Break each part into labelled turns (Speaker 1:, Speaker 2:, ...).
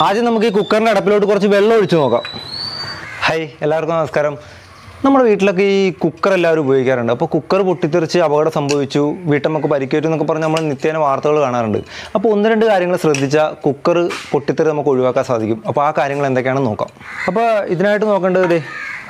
Speaker 1: ആദ്യം നമുക്ക് ഈ കുക്കറിൻ്റെ അടപ്പിലോട്ട് കുറച്ച് വെള്ളം ഒഴിച്ച് നോക്കാം ഹായ് എല്ലാവർക്കും നമസ്കാരം നമ്മുടെ വീട്ടിലൊക്കെ ഈ കുക്കർ എല്ലാവരും ഉപയോഗിക്കാറുണ്ട് അപ്പോൾ കുക്കർ പൊട്ടിത്തെറിച്ച് അപകടം സംഭവിച്ചു വീട്ടമ്മക്ക് പരിക്കേറ്റു എന്നൊക്കെ പറഞ്ഞ് നമ്മൾ നിത്യേന വാർത്തകൾ കാണാറുണ്ട് അപ്പോൾ ഒന്ന് രണ്ട് കാര്യങ്ങൾ ശ്രദ്ധിച്ചാൽ കുക്കർ പൊട്ടിത്തെറി നമുക്ക് ഒഴിവാക്കാൻ സാധിക്കും അപ്പോൾ ആ കാര്യങ്ങൾ എന്തൊക്കെയാണെന്ന് നോക്കാം അപ്പോൾ ഇതിനായിട്ട് നോക്കേണ്ടത് ദേ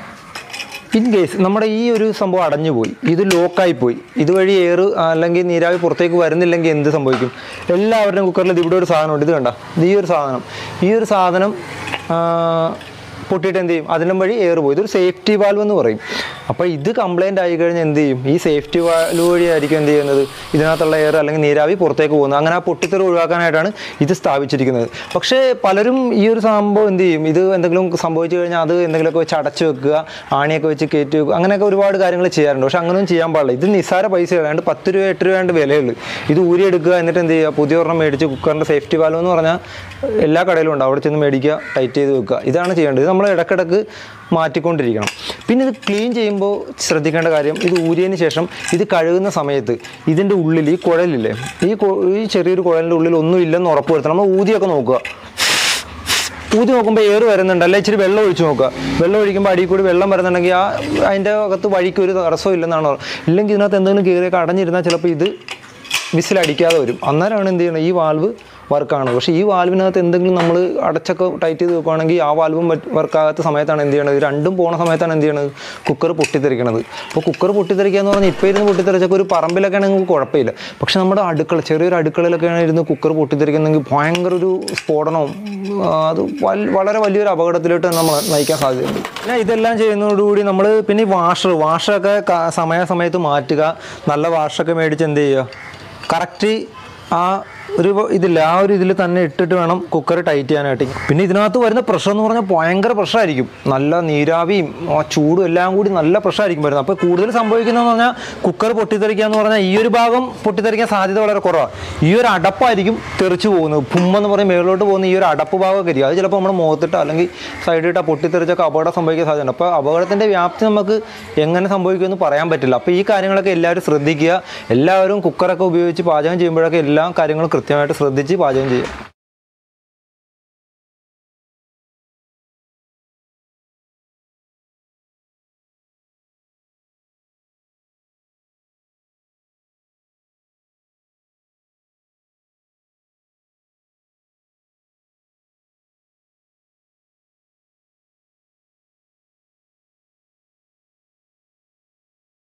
Speaker 1: ഇൻ കേസ് നമ്മുടെ ഈ ഒരു സംഭവം അടഞ്ഞു പോയി ഇത് ലോക്കായി പോയി ഇതുവഴി എയർ അല്ലെങ്കിൽ നീരാവി പുറത്തേക്ക് വരുന്നില്ലെങ്കിൽ എന്ത് സംഭവിക്കും എല്ലാവരുടെയും കുക്കറിൽ ഇത് ഇവിടെ ഒരു സാധനമുണ്ട് ഇത് കണ്ട ഇത് ഈ ഒരു സാധനം ഈ ഒരു സാധനം ആ, പൊട്ടിയിട്ട് എന്ത് ചെയ്യും അതിനും വഴി എയർ പോയി ഇതൊരു സേഫ്റ്റി വാൽവ് എന്ന് പറയും അപ്പോൾ ഇത് കംപ്ലൈൻ്റ് ആയി കഴിഞ്ഞാൽ എന്ത് ചെയ്യും ഈ സേഫ്റ്റി വാൽവ് വഴിയായിരിക്കും എന്ത് ചെയ്യുന്നത് ഇതിനകത്തുള്ള എയർ അല്ലെങ്കിൽ നീരാവി പുറത്തേക്ക് പോകുന്നത് അങ്ങനെ ആ പൊട്ടിത്തെറി ഒഴിവാക്കാനായിട്ടാണ് ഇത് സ്ഥാപിച്ചിരിക്കുന്നത് പക്ഷേ പലരും ഈ ഒരു സംഭവം എന്ത് ചെയ്യും ഇത് എന്തെങ്കിലും സംഭവിച്ചു കഴിഞ്ഞാൽ അത് എന്തെങ്കിലുമൊക്കെ വെച്ച് അടച്ചു വെക്കുക ആണിയൊക്കെ വെച്ച് കയറ്റി വെക്കുക അങ്ങനെയൊക്കെ ഒരുപാട് കാര്യങ്ങൾ ചെയ്യാറുണ്ട് പക്ഷെ അങ്ങനെയൊന്നും ചെയ്യാൻ പാടില്ല ഇത് നിസ്സാര പൈസ ഏതാണ്ട് പത്ത് രൂപ എട്ട് രൂപ വേണ്ട വിലയുള്ളൂ ഇത് ഊരിയെടുക്കുക എന്നിട്ട് എന്ത് ചെയ്യുക പുതിയ ഒരെണ്ണം മേടിച്ച് കുക്കറിൻ്റെ സേഫ്റ്റി വാൽവ് എന്ന് പറഞ്ഞാൽ എല്ലാ കടയിലും ഉണ്ട് അവിടെ ചെന്ന് മേടിക്കുക ടൈറ്റ് ചെയ്ത് വെക്കുക ഇതാണ് ചെയ്യേണ്ടത് ഇത് നമ്മൾ ഇടക്കിടക്ക് മാറ്റിക്കൊണ്ടിരിക്കണം പിന്നെ ഇത് ക്ലീൻ ചെയ്യുമ്പോൾ ശ്രദ്ധിക്കേണ്ട കാര്യം ഇത് ഊരിയതിന് ശേഷം ഇത് കഴുകുന്ന സമയത്ത് ഇതിൻ്റെ ഉള്ളിൽ ഈ കുഴലില്ലേ ഈ കു- ഈ ചെറിയൊരു കുഴലിൻ്റെ ഉള്ളിൽ ഒന്നും ഇല്ലെന്ന് ഉറപ്പ് വരുത്തണം നമ്മൾ ഊതിയൊക്കെ നോക്കുക ഊതി നോക്കുമ്പോൾ എയർ വരുന്നുണ്ട് അല്ലെ ഇച്ചിരി വെള്ളം ഒഴിച്ച് നോക്കുക വെള്ളം ഒഴിക്കുമ്പോൾ അടിയിൽ കൂടി വെള്ളം വരുന്നുണ്ടെങ്കിൽ ആ അതിൻ്റെ അകത്ത് വഴിക്ക് ഒരു തടസ്സവും ഇല്ലെന്നാണ് പറയുന്നത്. ഇല്ലെങ്കിൽ ഇതിനകത്ത് എന്തെങ്കിലും കയറിയൊക്കെ അടഞ്ഞിരുന്നാൽ ചിലപ്പോൾ ഇത് വിസിലടിക്കാതെ വരും അന്നേരമാണ് എന്ത് ചെയ്യണം ഈ വാൽവ് വർക്കാണ് പക്ഷേ ഈ വാൽവിനകത്ത് എന്തെങ്കിലും നമ്മൾ അടച്ചൊക്കെ ടൈറ്റ് ചെയ്ത് വെക്കുകയാണെങ്കിൽ ആ വാൽവും വർക്കാകാത്ത സമയത്താണ് എന്ത് ചെയ്യണത് ഇത് രണ്ടും പോണ സമയത്താണ് എന്ത് ചെയ്യണത് കുക്കർ പൊട്ടിത്തെറിക്കണത് അപ്പോൾ കുക്കർ പൊട്ടിത്തെറിക്കുക എന്ന് പറഞ്ഞാൽ ഇപ്പോൾ ഇരുന്ന് പൊട്ടിത്തെറിച്ചൊക്കെ ഒരു പറമ്പിലൊക്കെ ആണെങ്കിൽ കുഴപ്പമില്ല പക്ഷെ നമ്മുടെ അടുക്കള ചെറിയൊരു അടുക്കളയിലൊക്കെയാണ് ഇരുന്ന് കുക്കർ പൊട്ടിത്തെറിക്കുന്നെങ്കിൽ ഭയങ്കര ഒരു സ്ഫോടനവും ആ, അത് വൽ- വളരെ വലിയൊരു അപകടത്തിലോട്ട് നമ്മൾ നയിക്കാൻ സാധ്യതയുണ്ട് പിന്നെ ഇതെല്ലാം ചെയ്യുന്നതോടുകൂടി നമ്മൾ പിന്നെ ഈ വാഷർ വാഷറൊക്കെ ക- സമയാസമയത്ത് മാറ്റുക നല്ല വാഷൊക്കെ മേടിച്ച് എന്ത് ചെയ്യുക കറക്റ്റ് ആ ഒരു ഇതില്ല ആ ഒരു ഇതിൽ തന്നെ ഇട്ടിട്ട് വേണം കുക്കർ ടൈറ്റ് ചെയ്യാനായിട്ട് പിന്നെ ഇതിനകത്ത് വരുന്ന പ്രഷർ എന്ന് പറഞ്ഞാൽ ഭയങ്കര പ്രഷറായിരിക്കും നല്ല നീരാവിയും ആ ചൂടും എല്ലാം കൂടി നല്ല പ്രഷറായിരിക്കും വരുന്നത് അപ്പോൾ കൂടുതൽ സംഭവിക്കുന്നതെന്ന് പറഞ്ഞാൽ കുക്കർ പൊട്ടിത്തെറിക്കുക എന്ന് പറഞ്ഞാൽ ഈ ഒരു ഭാഗം പൊട്ടിത്തെറിക്കാൻ സാധ്യത വളരെ കുറവാണ് ഈ ഒരു അടപ്പായിരിക്കും തെറിച്ച് പോകുന്നത് ഭുമ്മെന്ന് പറയും മേളിലോട്ട് പോകുന്ന ഈ ഒരു അടപ്പ് ഭാഗമൊക്കെ ആയിരിക്കും അത് ചിലപ്പോൾ നമ്മുടെ മുഖത്തിട്ടോ അല്ലെങ്കിൽ സൈഡിലിട്ടോ പൊട്ടിത്തെറിച്ചൊക്കെ അപകടം സംഭവിക്കാൻ സാധ്യതയുണ്ട് അപ്പോൾ അപകടത്തിൻ്റെ വ്യാപ്തി നമുക്ക് എങ്ങനെ സംഭവിക്കുമെന്ന് പറയാൻ പറ്റില്ല അപ്പോൾ ഈ കാര്യങ്ങളൊക്കെ എല്ലാവരും ശ്രദ്ധിക്കുക എല്ലാവരും കുക്കറൊക്കെ ഉപയോഗിച്ച് പാചകം ചെയ്യുമ്പോഴൊക്കെ എല്ലാ കാര്യങ്ങളും കൃത്യമായിട്ട് ശ്രദ്ധിച്ച് പാചകം ചെയ്യുക